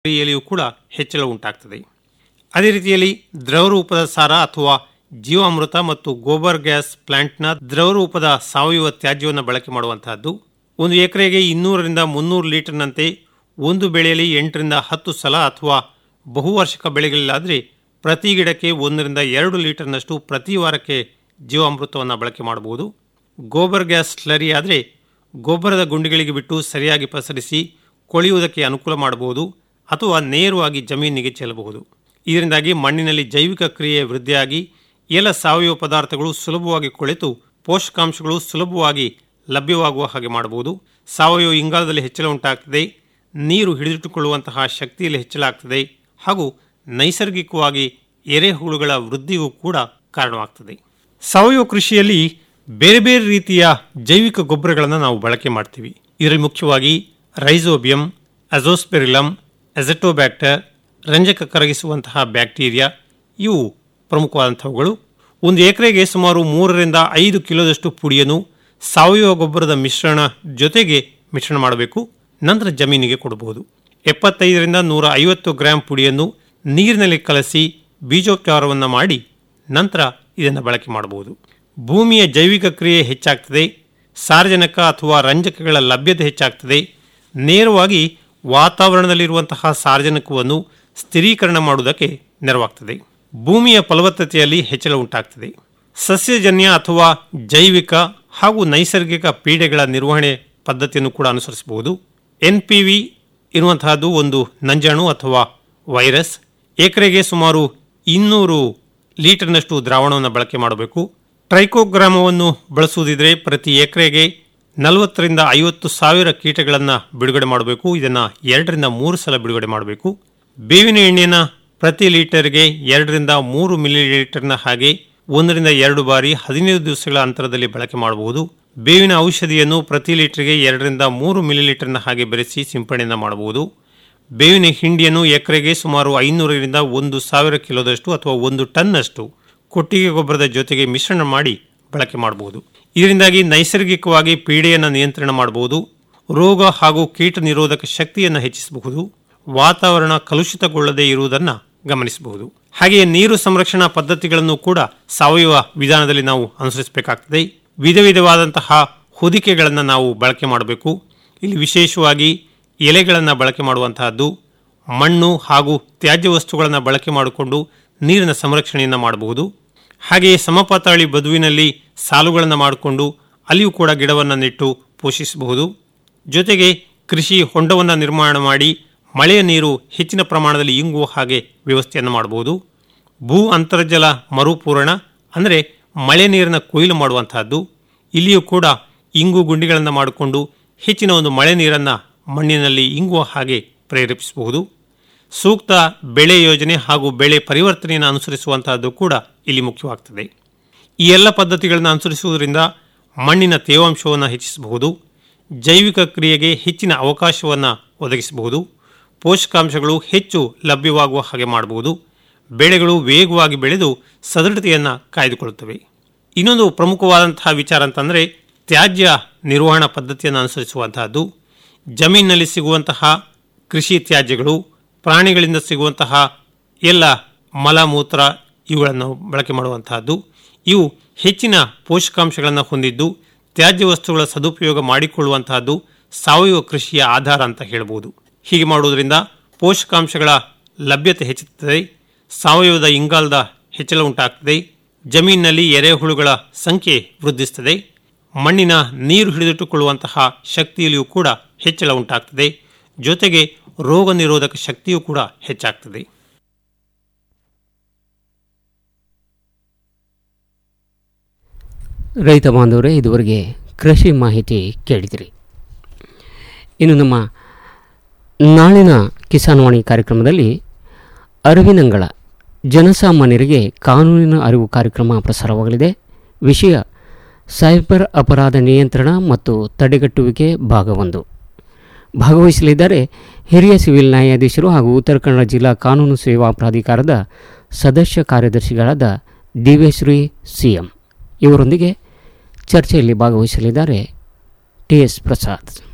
ಕ್ರಿಯೆಯಲ್ಲಿಯೂ ಕೂಡ ಹೆಚ್ಚಳ ಉಂಟಾಗ್ತದೆ ಅದೇ ರೀತಿಯಲ್ಲಿ ದ್ರವ ರೂಪದ ಸಾರ ಅಥವಾ ಜೀವಾಮೃತ ಮತ್ತು ಗೋಬರ್ ಗ್ಯಾಸ್ ಪ್ಲಾಂಟ್ನ ದ್ರವ ರೂಪದ ಸಾವಯವ ತ್ಯಾಜ್ಯವನ್ನು ಬಳಕೆ ಮಾಡುವಂತಹದ್ದು ಒಂದು ಎಕರೆಗೆ ಇನ್ನೂರರಿಂದ ಮುನ್ನೂರು ಲೀಟರ್ನಂತೆ ಒಂದು ಬೆಳೆಯಲ್ಲಿ ಎಂಟರಿಂದ ಹತ್ತು ಸಲ ಅಥವಾ ಬಹುವಾರ್ಷಿಕ ಬೆಳೆಗಳಲ್ಲಾದರೆ ಪ್ರತಿ ಗಿಡಕ್ಕೆ ಒಂದರಿಂದ ಎರಡು ಲೀಟರ್ನಷ್ಟು ಪ್ರತಿ ವಾರಕ್ಕೆ ಜೀವಾಮೃತವನ್ನು ಬಳಕೆ ಮಾಡಬಹುದು ಗೋಬರ್ ಗ್ಯಾಸ್ ಸ್ಲರಿ ಆದರೆ ಗೊಬ್ಬರದ ಗುಂಡಿಗಳಿಗೆ ಬಿಟ್ಟು ಸರಿಯಾಗಿ ಪಸರಿಸಿ ಕೊಳೆಯುವುದಕ್ಕೆ ಅನುಕೂಲ ಮಾಡಬಹುದು ಅಥವಾ ನೇರವಾಗಿ ಜಮೀನಿಗೆ ಚೆಲ್ಲಬಹುದು ಇದರಿಂದಾಗಿ ಮಣ್ಣಿನಲ್ಲಿ ಜೈವಿಕ ಕ್ರಿಯೆ ವೃದ್ಧಿಯಾಗಿ ಎಲ್ಲ ಸಾವಯವ ಪದಾರ್ಥಗಳು ಸುಲಭವಾಗಿ ಕೊಳೆತು ಪೋಷಕಾಂಶಗಳು ಸುಲಭವಾಗಿ ಲಭ್ಯವಾಗುವ ಹಾಗೆ ಮಾಡಬಹುದು ಸಾವಯವ ಇಂಗಾಲದಲ್ಲಿ ಹೆಚ್ಚಳ ಉಂಟಾಗ್ತದೆ ನೀರು ಹಿಡಿದಿಟ್ಟುಕೊಳ್ಳುವಂತಹ ಶಕ್ತಿಯಲ್ಲಿ ಹೆಚ್ಚಳ ಆಗ್ತದೆ ಹಾಗೂ ನೈಸರ್ಗಿಕವಾಗಿ ಎರೆಹುಳುಗಳ ವೃದ್ಧಿಗೂ ಕೂಡ ಕಾರಣವಾಗ್ತದೆ ಸಾವಯವ ಕೃಷಿಯಲ್ಲಿ ಬೇರೆ ಬೇರೆ ರೀತಿಯ ಜೈವಿಕ ಗೊಬ್ಬರಗಳನ್ನು ನಾವು ಬಳಕೆ ಮಾಡ್ತೀವಿ ಇದರಲ್ಲಿ ಮುಖ್ಯವಾಗಿ ರೈಸೋಬಿಯಂ ಅಜೋಸ್ಪೆರಿಲಮ್ ಎಸೆಟೋಬ್ಯಾಕ್ಟರ್ ರಂಜಕ ಕರಗಿಸುವಂತಹ ಬ್ಯಾಕ್ಟೀರಿಯಾ ಇವು ಪ್ರಮುಖವಾದಂಥವುಗಳು ಒಂದು ಎಕರೆಗೆ ಸುಮಾರು ಮೂರರಿಂದ ಐದು ಕಿಲೋದಷ್ಟು ಪುಡಿಯನ್ನು ಸಾವಯವ ಗೊಬ್ಬರದ ಮಿಶ್ರಣ ಜೊತೆಗೆ ಮಿಶ್ರಣ ಮಾಡಬೇಕು ನಂತರ ಜಮೀನಿಗೆ ಕೊಡಬಹುದು ಎಪ್ಪತ್ತೈದರಿಂದ ನೂರ ಐವತ್ತು ಗ್ರಾಂ ಪುಡಿಯನ್ನು ನೀರಿನಲ್ಲಿ ಕಲಸಿ ಬೀಜೋಪಚಾರವನ್ನು ಮಾಡಿ ನಂತರ ಇದನ್ನು ಬಳಕೆ ಮಾಡಬಹುದು ಭೂಮಿಯ ಜೈವಿಕ ಕ್ರಿಯೆ ಹೆಚ್ಚಾಗ್ತದೆ ಸಾರ್ವಜನಿಕ ಅಥವಾ ರಂಜಕಗಳ ಲಭ್ಯತೆ ಹೆಚ್ಚಾಗ್ತದೆ ನೇರವಾಗಿ ವಾತಾವರಣದಲ್ಲಿರುವಂತಹ ಸಾರ್ವಜನಿಕವನ್ನು ಸ್ಥಿರೀಕರಣ ಮಾಡುವುದಕ್ಕೆ ನೆರವಾಗ್ತದೆ ಭೂಮಿಯ ಫಲವತ್ತತೆಯಲ್ಲಿ ಹೆಚ್ಚಳ ಉಂಟಾಗ್ತದೆ ಸಸ್ಯಜನ್ಯ ಅಥವಾ ಜೈವಿಕ ಹಾಗೂ ನೈಸರ್ಗಿಕ ಪೀಡೆಗಳ ನಿರ್ವಹಣೆ ಪದ್ಧತಿಯನ್ನು ಕೂಡ ಅನುಸರಿಸಬಹುದು ಎನ್ ಪಿ ವಿ ಇರುವಂತಹದ್ದು ಒಂದು ನಂಜಾಣು ಅಥವಾ ವೈರಸ್ ಎಕರೆಗೆ ಸುಮಾರು ಇನ್ನೂರು ಲೀಟರ್ನಷ್ಟು ದ್ರಾವಣವನ್ನು ಬಳಕೆ ಮಾಡಬೇಕು ಟ್ರೈಕೋಗ್ರಾಮವನ್ನು ಬಳಸುವುದಿದ್ರೆ ಪ್ರತಿ ಎಕರೆಗೆ ನಲವತ್ತರಿಂದ ಐವತ್ತು ಸಾವಿರ ಕೀಟಗಳನ್ನು ಬಿಡುಗಡೆ ಮಾಡಬೇಕು ಇದನ್ನು ಎರಡರಿಂದ ಮೂರು ಸಲ ಬಿಡುಗಡೆ ಮಾಡಬೇಕು ಬೇವಿನ ಎಣ್ಣೆಯನ್ನು ಪ್ರತಿ ಲೀಟರ್ಗೆ ಎರಡರಿಂದ ಮೂರು ಮಿಲಿ ಲೀಟರ್ನ ಹಾಗೆ ಒಂದರಿಂದ ಎರಡು ಬಾರಿ ಹದಿನೈದು ದಿವಸಗಳ ಅಂತರದಲ್ಲಿ ಬಳಕೆ ಮಾಡಬಹುದು ಬೇವಿನ ಔಷಧಿಯನ್ನು ಪ್ರತಿ ಲೀಟರ್ಗೆ ಎರಡರಿಂದ ಮೂರು ಮಿಲಿ ಲೀಟರ್ನ ಹಾಗೆ ಬೆರೆಸಿ ಸಿಂಪಡಣೆಯನ್ನು ಮಾಡಬಹುದು ಬೇವಿನ ಹಿಂಡಿಯನ್ನು ಎಕರೆಗೆ ಸುಮಾರು ಐನೂರರಿಂದ ಒಂದು ಸಾವಿರ ಕಿಲೋದಷ್ಟು ಅಥವಾ ಒಂದು ಟನ್ನಷ್ಟು ಕೊಟ್ಟಿಗೆ ಗೊಬ್ಬರದ ಜೊತೆಗೆ ಮಿಶ್ರಣ ಮಾಡಿ ಬಳಕೆ ಮಾಡಬಹುದು ಇದರಿಂದಾಗಿ ನೈಸರ್ಗಿಕವಾಗಿ ಪೀಡೆಯನ್ನು ನಿಯಂತ್ರಣ ಮಾಡಬಹುದು ರೋಗ ಹಾಗೂ ಕೀಟ ನಿರೋಧಕ ಶಕ್ತಿಯನ್ನು ಹೆಚ್ಚಿಸಬಹುದು ವಾತಾವರಣ ಕಲುಷಿತಗೊಳ್ಳದೇ ಇರುವುದನ್ನು ಗಮನಿಸಬಹುದು ಹಾಗೆಯೇ ನೀರು ಸಂರಕ್ಷಣಾ ಪದ್ಧತಿಗಳನ್ನು ಕೂಡ ಸಾವಯವ ವಿಧಾನದಲ್ಲಿ ನಾವು ಅನುಸರಿಸಬೇಕಾಗ್ತದೆ ವಿಧ ವಿಧವಾದಂತಹ ಹೊದಿಕೆಗಳನ್ನು ನಾವು ಬಳಕೆ ಮಾಡಬೇಕು ಇಲ್ಲಿ ವಿಶೇಷವಾಗಿ ಎಲೆಗಳನ್ನು ಬಳಕೆ ಮಾಡುವಂತಹದ್ದು ಮಣ್ಣು ಹಾಗೂ ತ್ಯಾಜ್ಯ ವಸ್ತುಗಳನ್ನು ಬಳಕೆ ಮಾಡಿಕೊಂಡು ನೀರಿನ ಸಂರಕ್ಷಣೆಯನ್ನು ಮಾಡಬಹುದು ಹಾಗೆಯೇ ಸಮಪಾತಾಳಿ ಬದುವಿನಲ್ಲಿ ಸಾಲುಗಳನ್ನು ಮಾಡಿಕೊಂಡು ಅಲ್ಲಿಯೂ ಕೂಡ ಗಿಡವನ್ನು ನೆಟ್ಟು ಪೋಷಿಸಬಹುದು ಜೊತೆಗೆ ಕೃಷಿ ಹೊಂಡವನ್ನು ನಿರ್ಮಾಣ ಮಾಡಿ ಮಳೆಯ ನೀರು ಹೆಚ್ಚಿನ ಪ್ರಮಾಣದಲ್ಲಿ ಇಂಗುವ ಹಾಗೆ ವ್ಯವಸ್ಥೆಯನ್ನು ಮಾಡಬಹುದು ಭೂ ಅಂತರ್ಜಲ ಮರುಪೂರಣ ಅಂದರೆ ಮಳೆ ನೀರಿನ ಕೊಯ್ಲು ಮಾಡುವಂತಹದ್ದು ಇಲ್ಲಿಯೂ ಕೂಡ ಇಂಗು ಗುಂಡಿಗಳನ್ನು ಮಾಡಿಕೊಂಡು ಹೆಚ್ಚಿನ ಒಂದು ಮಳೆ ನೀರನ್ನು ಮಣ್ಣಿನಲ್ಲಿ ಇಂಗುವ ಹಾಗೆ ಪ್ರೇರೇಪಿಸಬಹುದು ಸೂಕ್ತ ಬೆಳೆ ಯೋಜನೆ ಹಾಗೂ ಬೆಳೆ ಪರಿವರ್ತನೆಯನ್ನು ಅನುಸರಿಸುವಂತಹದ್ದು ಕೂಡ ಇಲ್ಲಿ ಮುಖ್ಯವಾಗ್ತದೆ ಈ ಎಲ್ಲ ಪದ್ಧತಿಗಳನ್ನು ಅನುಸರಿಸುವುದರಿಂದ ಮಣ್ಣಿನ ತೇವಾಂಶವನ್ನು ಹೆಚ್ಚಿಸಬಹುದು ಜೈವಿಕ ಕ್ರಿಯೆಗೆ ಹೆಚ್ಚಿನ ಅವಕಾಶವನ್ನು ಒದಗಿಸಬಹುದು ಪೋಷಕಾಂಶಗಳು ಹೆಚ್ಚು ಲಭ್ಯವಾಗುವ ಹಾಗೆ ಮಾಡಬಹುದು ಬೆಳೆಗಳು ವೇಗವಾಗಿ ಬೆಳೆದು ಸದೃಢತೆಯನ್ನು ಕಾಯ್ದುಕೊಳ್ಳುತ್ತವೆ ಇನ್ನೊಂದು ಪ್ರಮುಖವಾದಂತಹ ವಿಚಾರ ಅಂತಂದರೆ ತ್ಯಾಜ್ಯ ನಿರ್ವಹಣಾ ಪದ್ಧತಿಯನ್ನು ಅನುಸರಿಸುವಂತಹದ್ದು ಜಮೀನಿನಲ್ಲಿ ಸಿಗುವಂತಹ ಕೃಷಿ ತ್ಯಾಜ್ಯಗಳು ಪ್ರಾಣಿಗಳಿಂದ ಸಿಗುವಂತಹ ಎಲ್ಲ ಮಲಮೂತ್ರ ಇವುಗಳನ್ನು ಬಳಕೆ ಮಾಡುವಂತಹದ್ದು ಇವು ಹೆಚ್ಚಿನ ಪೋಷಕಾಂಶಗಳನ್ನು ಹೊಂದಿದ್ದು ತ್ಯಾಜ್ಯ ವಸ್ತುಗಳ ಸದುಪಯೋಗ ಮಾಡಿಕೊಳ್ಳುವಂತಹದ್ದು ಸಾವಯವ ಕೃಷಿಯ ಆಧಾರ ಅಂತ ಹೇಳ್ಬೋದು ಹೀಗೆ ಮಾಡುವುದರಿಂದ ಪೋಷಕಾಂಶಗಳ ಲಭ್ಯತೆ ಹೆಚ್ಚುತ್ತದೆ ಸಾವಯವದ ಇಂಗಾಲದ ಹೆಚ್ಚಳ ಉಂಟಾಗ್ತದೆ ಜಮೀನಿನಲ್ಲಿ ಎರೆಹುಳುಗಳ ಸಂಖ್ಯೆ ವೃದ್ಧಿಸುತ್ತದೆ ಮಣ್ಣಿನ ನೀರು ಹಿಡಿದಿಟ್ಟುಕೊಳ್ಳುವಂತಹ ಶಕ್ತಿಯಲ್ಲಿಯೂ ಕೂಡ ಹೆಚ್ಚಳ ಉಂಟಾಗ್ತದೆ ಜೊತೆಗೆ ರೋಗ ನಿರೋಧಕ ಶಕ್ತಿಯೂ ಕೂಡ ಹೆಚ್ಚಾಗ್ತದೆ ರೈತ ಬಾಂಧವರೇ ಇದುವರೆಗೆ ಕೃಷಿ ಮಾಹಿತಿ ಕೇಳಿದಿರಿ ಇನ್ನು ನಮ್ಮ ನಾಳಿನ ಕಿಸಾನ್ವಾಣಿ ಕಾರ್ಯಕ್ರಮದಲ್ಲಿ ಅರಿವಿನಂಗಳ ಜನಸಾಮಾನ್ಯರಿಗೆ ಕಾನೂನಿನ ಅರಿವು ಕಾರ್ಯಕ್ರಮ ಪ್ರಸಾರವಾಗಲಿದೆ ವಿಷಯ ಸೈಬರ್ ಅಪರಾಧ ನಿಯಂತ್ರಣ ಮತ್ತು ತಡೆಗಟ್ಟುವಿಕೆ ಭಾಗ ಒಂದು ಭಾಗವಹಿಸಲಿದ್ದಾರೆ ಹಿರಿಯ ಸಿವಿಲ್ ನ್ಯಾಯಾಧೀಶರು ಹಾಗೂ ಉತ್ತರ ಕನ್ನಡ ಜಿಲ್ಲಾ ಕಾನೂನು ಸೇವಾ ಪ್ರಾಧಿಕಾರದ ಸದಸ್ಯ ಕಾರ್ಯದರ್ಶಿಗಳಾದ ದಿವ್ಯಶ್ರೀ ಸಿಎಂ ಇವರೊಂದಿಗೆ ಚರ್ಚೆಯಲ್ಲಿ ಭಾಗವಹಿಸಲಿದ್ದಾರೆ ಟಿ ಎಸ್ ಪ್ರಸಾದ್